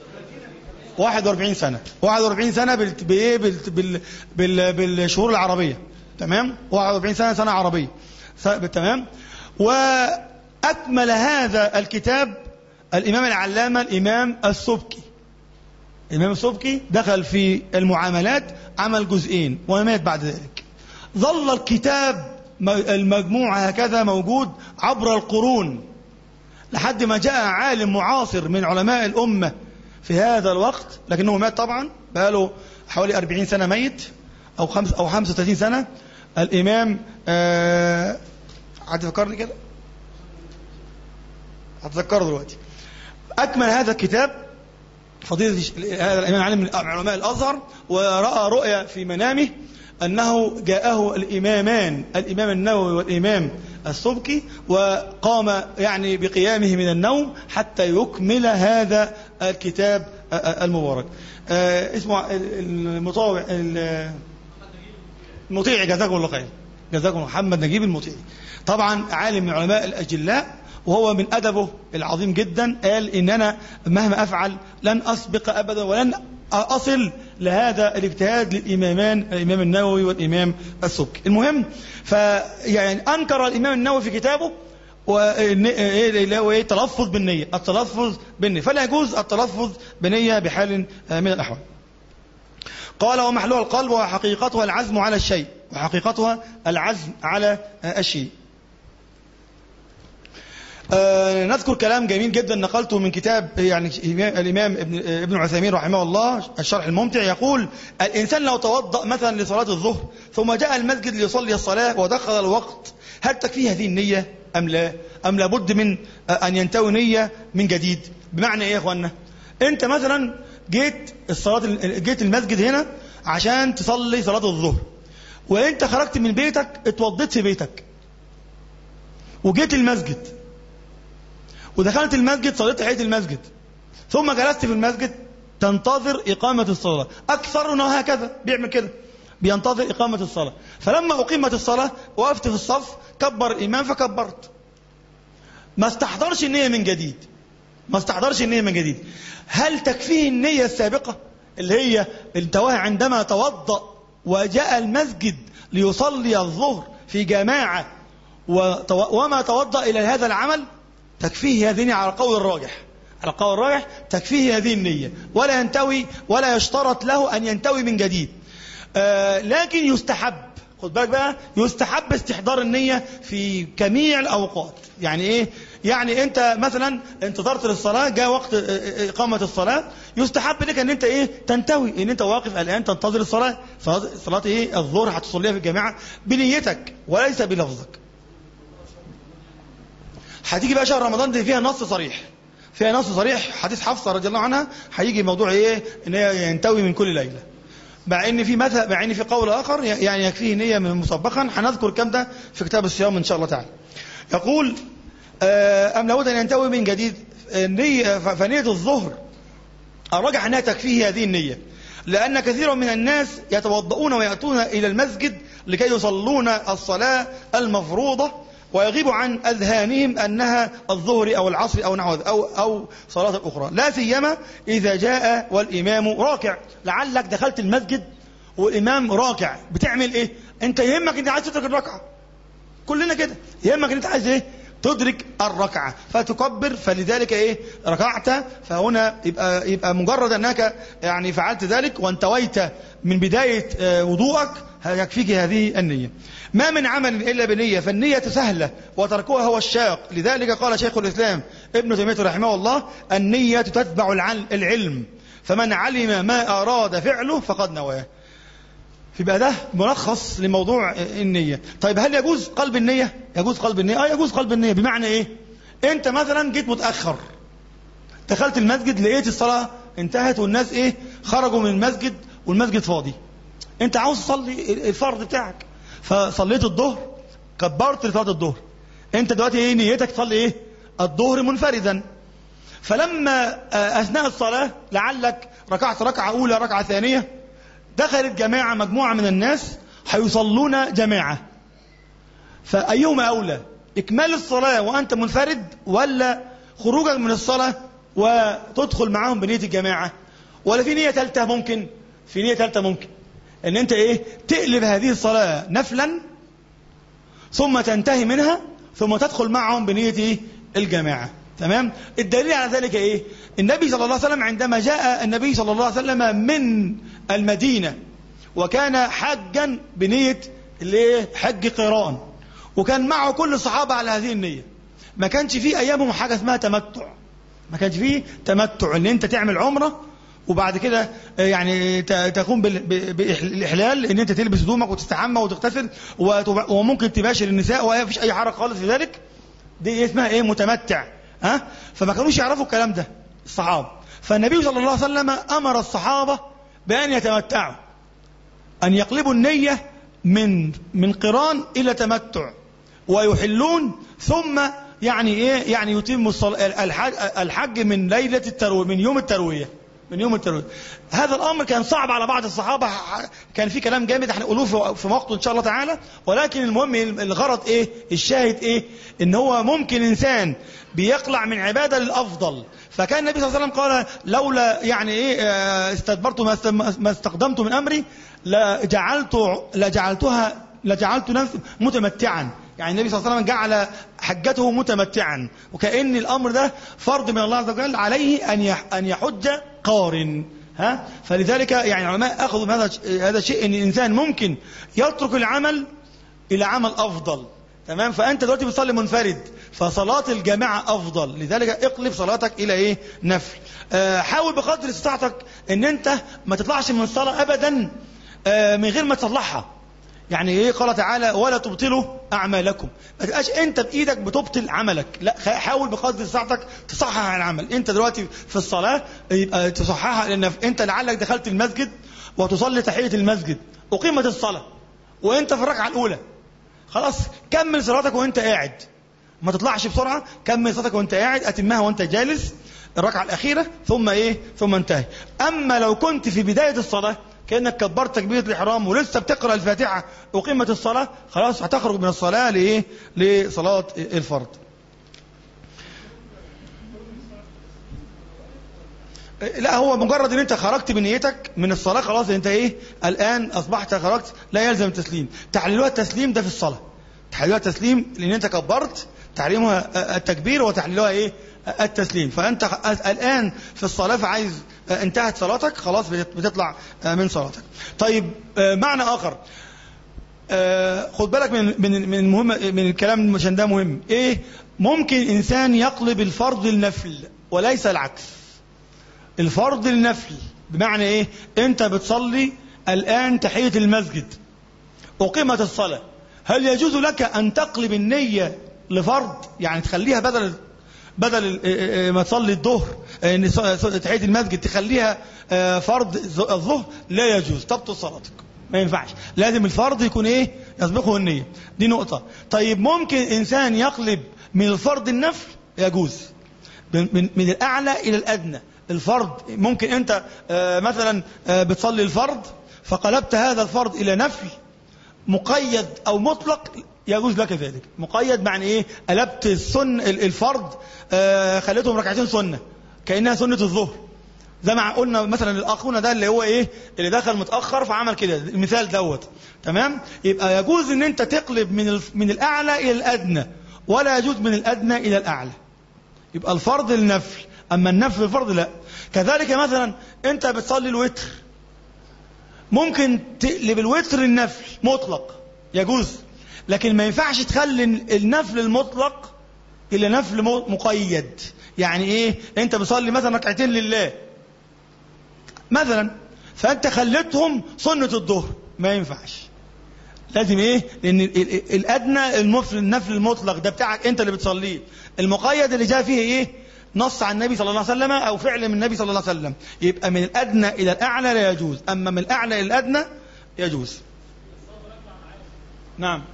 41 سنة 41 سنة بال... بإيه بال... بال... بال... بالشهور العربية تمام 41 سنة سنة عربية تمام وأكمل هذا الكتاب الإمام العلامة الإمام السبكي الإمام السبكي دخل في المعاملات عمل جزئين ومات بعد ذلك ظل الكتاب المجموع هكذا موجود عبر القرون لحد ما جاء عالم معاصر من علماء الأمة في هذا الوقت لكنه مات طبعا بقاله حوالي أربعين سنة ميت أو خمس أو 35 سنة الإمام آه هتفكرني كده هتذكره دلوقتي أكمل هذا الكتاب فضيلة هذا الإمام عالم من علماء الأزهر ورأى رؤيا في منامه أنه جاءه الإمامان الإمام النووي والإمام السبكي وقام يعني بقيامه من النوم حتى يكمل هذا الكتاب المبارك اسمه المطاوع المطيعي جزاكم الله خير جزاكم محمد نجيب المطيعي طبعا عالم من علماء الأجلاء وهو من أدبه العظيم جدا قال إن أنا مهما أفعل لن أسبق أبدا ولن أصل لهذا الاجتهاد للإمامان الإمام النووي والإمام السبكي المهم فيعني أنكر الإمام النووي في كتابه التلفظ بالنية التلفظ بالنية فلا يجوز التلفظ بنية بحال من الأحوال قال ومحلها القلب وحقيقتها العزم على الشيء وحقيقتها العزم على الشيء آه نذكر كلام جميل جدا نقلته من كتاب يعني الإمام ابن, ابن عثيمين رحمه الله الشرح الممتع يقول الإنسان لو توضأ مثلا لصلاة الظهر ثم جاء المسجد ليصلي الصلاة ودخل الوقت هل تكفيه هذه النية أم لا أم لابد من أن ينتوي نية من جديد بمعنى إيه يا أخوانا أنت مثلا جيت الصلاة جيت المسجد هنا عشان تصلي صلاة الظهر وأنت خرجت من بيتك اتوضيت في بيتك وجيت المسجد ودخلت المسجد صليت تحية المسجد ثم جلست في المسجد تنتظر إقامة الصلاة أكثرنا هكذا بيعمل كده بينتظر إقامة الصلاة فلما أقيمت الصلاة وقفت في الصف كبر الإمام فكبرت ما استحضرش النية من جديد ما استحضرش النية من جديد هل تكفيه النية السابقة اللي هي انتواها عندما توضأ وجاء المسجد ليصلي الظهر في جماعة وما توضأ إلى هذا العمل تكفيه هذه النية على القول الراجح على القول الراجح تكفيه هذه النية ولا ينتوي ولا يشترط له أن ينتوي من جديد آه لكن يستحب خد بالك بقى يستحب استحضار النية في جميع الأوقات يعني إيه يعني أنت مثلا انتظرت للصلاة جاء وقت إقامة الصلاة يستحب لك أن أنت إيه تنتوي أن أنت واقف الآن تنتظر الصلاة صلاة إيه الظهر هتصليها في الجماعة بنيتك وليس بلفظك هتيجي بقى شهر رمضان دي فيها نص صريح فيها نص صريح حديث حفصة رضي الله عنها هيجي موضوع ايه ان هي ينتوي من كل ليلة مع ان في مثل مع ان في قول اخر يعني يكفيه نية من مسبقا هنذكر كم ده في كتاب الصيام ان شاء الله تعالى يقول ام لابد ان ينتوي من جديد النية فنية الظهر الراجح انها تكفيه هذه النية لأن كثيرا من الناس يتوضؤون ويأتون إلى المسجد لكي يصلون الصلاة المفروضة ويغيب عن أذهانهم أنها الظهر أو العصر أو نحو أو أو صلاة أخرى لا سيما إذا جاء والإمام راكع لعلك دخلت المسجد والإمام راكع بتعمل إيه أنت يهمك أنت عايز تدرك الركعة كلنا كده يهمك أنت عايز إيه تدرك الركعة فتكبر فلذلك ايه ركعت فهنا يبقى يبقى مجرد انك يعني فعلت ذلك وانتويت من بداية وضوءك يكفيك هذه النية ما من عمل إلا بنية فالنية سهلة وتركها هو الشاق لذلك قال شيخ الإسلام ابن تيمية رحمه الله النية تتبع العلم فمن علم ما أراد فعله فقد نواه يبقى ده ملخص لموضوع النية طيب هل يجوز قلب النية يجوز قلب النية اه يجوز قلب النية بمعنى ايه انت مثلا جيت متأخر دخلت المسجد لقيت الصلاة انتهت والناس ايه خرجوا من المسجد والمسجد فاضي انت عاوز تصلي الفرض بتاعك فصليت الظهر كبرت لصلاه الظهر انت دلوقتي ايه نيتك تصلي ايه الظهر منفردا فلما اثناء الصلاه لعلك ركعت ركعه اولى ركعه ثانيه دخلت جماعه مجموعه من الناس هيصلون جماعه فايهما اولى اكمال الصلاه وانت منفرد ولا خروجك من الصلاه وتدخل معاهم بنيه الجماعه ولا في نيه ثالثه ممكن في نيه ثالثه ممكن ان انت ايه تقلب هذه الصلاة نفلا ثم تنتهي منها ثم تدخل معهم بنية إيه؟ الجماعة تمام الدليل على ذلك ايه النبي صلى الله عليه وسلم عندما جاء النبي صلى الله عليه وسلم من المدينة وكان حجا بنية الايه حج قيران وكان معه كل الصحابة على هذه النية ما كانش فيه ايامهم حاجة اسمها تمتع ما كانش فيه تمتع ان انت تعمل عمرة وبعد كده آه، يعني ت- تقوم بال- ب- بالاحلال ان انت تلبس هدومك وتستحمى وتغتسل وتب- وممكن تباشر النساء وما فيش اي حرج خالص في ذلك دي اسمها ايه متمتع ها فما كانوش يعرفوا الكلام ده الصحابه فالنبي صلى الله عليه وسلم امر الصحابه بان يتمتعوا أن يقلبوا النية من من قران إلى تمتع ويحلون ثم يعني إيه يعني يتم الصل- الحج, الحج من ليلة التروية من يوم التروية من يوم التروية هذا الأمر كان صعب على بعض الصحابة كان في كلام جامد احنا نقولوه في- في وقته إن شاء الله تعالى ولكن المهم الغرض إيه الشاهد إيه إن هو ممكن إنسان بيقلع من عبادة للأفضل فكان النبي صلى الله عليه وسلم قال لولا يعني إيه آه، استدبرت ما است- ما استقدمت من أمري لجعلت لجعلتها لجعلت نفسي متمتعا يعني النبي صلى الله عليه وسلم جعل حجته متمتعا وكأن الأمر ده فرض من الله عز وجل عليه أن يح- أن يحج قارن ها فلذلك يعني العلماء أخذوا من هذا هذا الشيء أن الإنسان ممكن يترك العمل إلى عمل أفضل تمام فأنت دلوقتي بتصلي منفرد فصلاة الجماعة أفضل لذلك اقلب صلاتك إلى إيه نفل آه، حاول بقدر استطاعتك أن أنت ما تطلعش من الصلاة أبدا آه، من غير ما تصلحها يعني ايه قال تعالى ولا تبطلوا اعمالكم ما تبقاش انت بايدك بتبطل عملك لا خ- حاول بقدر استطاعتك تصحح العمل انت دلوقتي في الصلاه يبقى تصححها لان انت لعلك دخلت المسجد وتصلي تحيه المسجد اقيمت الصلاه وانت في الركعه الاولى خلاص كمل صلاتك وانت قاعد ما تطلعش بسرعه كمل صلاتك وانت قاعد اتمها وانت جالس الركعه الاخيره ثم ايه ثم انتهي اما لو كنت في بدايه الصلاه كانك كبرت تكبيره الاحرام ولسه بتقرا الفاتحه اقيمت الصلاه خلاص هتخرج من الصلاه لايه لصلاه الفرض لا هو مجرد ان انت خرجت بنيتك من الصلاه خلاص انت ايه الان اصبحت خرجت لا يلزم التسليم تحليلها التسليم ده في الصلاه تحليلها التسليم لان انت كبرت تعليمها التكبير وتحليلها ايه التسليم فانت الان في الصلاه فعايز انتهت صلاتك خلاص بتطلع من صلاتك طيب معنى اخر خد بالك من من من مهم من الكلام عشان ده مهم ايه ممكن انسان يقلب الفرض النفل وليس العكس الفرض النفل بمعنى ايه انت بتصلي الان تحيه المسجد اقيمت الصلاه هل يجوز لك ان تقلب النيه لفرض يعني تخليها بدل بدل ما تصلي الظهر تحيه المسجد تخليها فرض الظهر لا يجوز تبطل صلاتك ما ينفعش لازم الفرض يكون ايه يسبقه النيه دي نقطه طيب ممكن انسان يقلب من الفرض النفل يجوز من من الاعلى الى الادنى الفرض ممكن انت مثلا بتصلي الفرض فقلبت هذا الفرض الى نفل مقيد او مطلق يجوز لك ذلك مقيد معنى ايه قلبت السن الفرض خليتهم ركعتين سنه كانها سنه الظهر زي ما قلنا مثلا الاخونا ده اللي هو ايه اللي دخل متاخر فعمل كده المثال دوت تمام يبقى يجوز ان انت تقلب من من الاعلى الى الادنى ولا يجوز من الادنى الى الاعلى يبقى الفرض النفل اما النفل الفرض لا كذلك مثلا انت بتصلي الوتر ممكن تقلب الوتر النفل مطلق يجوز لكن ما ينفعش تخلي النفل المطلق الى نفل مقيد يعني ايه انت بتصلي مثلا ركعتين لله مثلا فانت خليتهم سنه الظهر ما ينفعش لازم ايه لان الادنى المفل النفل المطلق ده بتاعك انت اللي بتصليه المقيد اللي جاء فيه ايه نص عن النبي صلى الله عليه وسلم او فعل من النبي صلى الله عليه وسلم يبقى من الادنى الى الاعلى لا يجوز اما من الاعلى الى الادنى يجوز نعم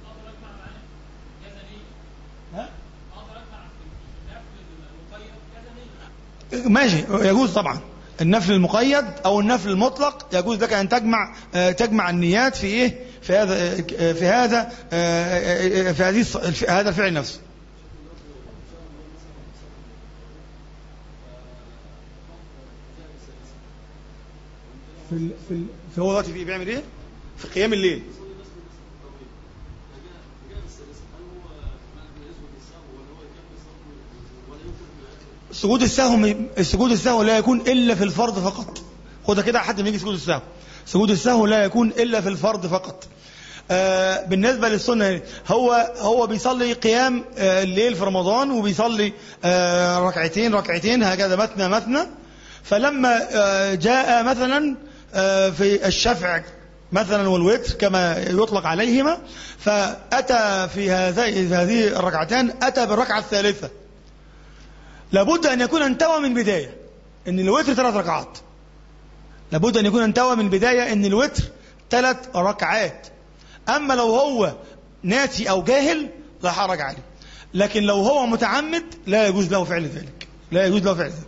ماشي يجوز طبعا النفل المقيد او النفل المطلق يجوز لك ان تجمع تجمع النيات في ايه في هذا في هذا في هذه في هذا الفعل نفسه في في في هو دلوقتي في بيعمل ايه في قيام الليل سجود السهو السجود السهو لا يكون الا في الفرض فقط خدها كده حد ما يجي سجود السهو سجود السهو لا يكون الا في الفرض فقط آه بالنسبه للسنه هو هو بيصلي قيام آه الليل في رمضان وبيصلي آه ركعتين ركعتين هكذا مثنى مثنى فلما آه، جاء مثلا آه، في الشفع مثلا والوتر كما يطلق عليهما فأتى في هذه هذه الركعتان أتى بالركعة الثالثة لابد أن يكون انتوى من بداية أن الوتر ثلاث ركعات لابد أن يكون انتوى من بداية أن الوتر ثلاث ركعات أما لو هو ناسي أو جاهل لا حرج عليه لكن لو هو متعمد لا يجوز له فعل ذلك لا يجوز له فعل ذلك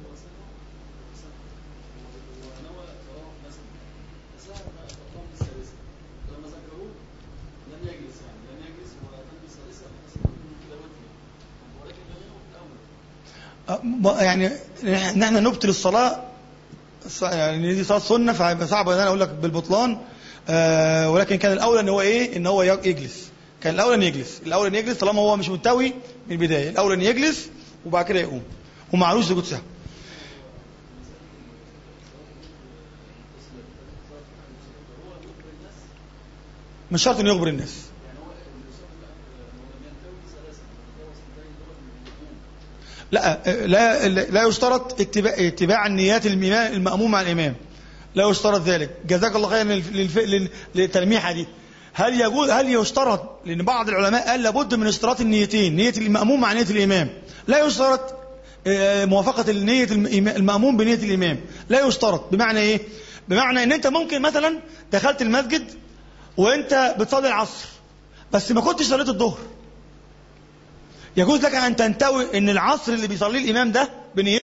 أه، يعني نحن نبطل الصلاة ص- يعني دي صلاة سنة فهيبقى صعب ان انا اقول لك بالبطلان آه ولكن كان الاولى ان هو ايه ان هو ي- يجلس كان الاولى ان يجلس الاولى ان يجلس طالما هو مش منتوي من البداية الاولى ان يجلس وبعد كده يقوم ومعلوش سجود سهو مش شرط انه يخبر الناس لا لا لا يشترط اتباع, اتباع النيات الإمام- المأموم مع الإمام لا يشترط ذلك جزاك الله خيرا للف- للف- لل- للتلميحة دي هل يجوز هل يشترط لأن بعض العلماء قال لابد من اشتراط النيتين نية المأموم مع نية الإمام لا يشترط آه، موافقة النية الم- المأموم بنية الإمام لا يشترط بمعنى إيه بمعنى إن أنت ممكن مثلا دخلت المسجد وأنت بتصلي العصر بس ما كنتش صليت الظهر يجوز لك أن تنتوي أن العصر اللي بيصليه الإمام ده بنيته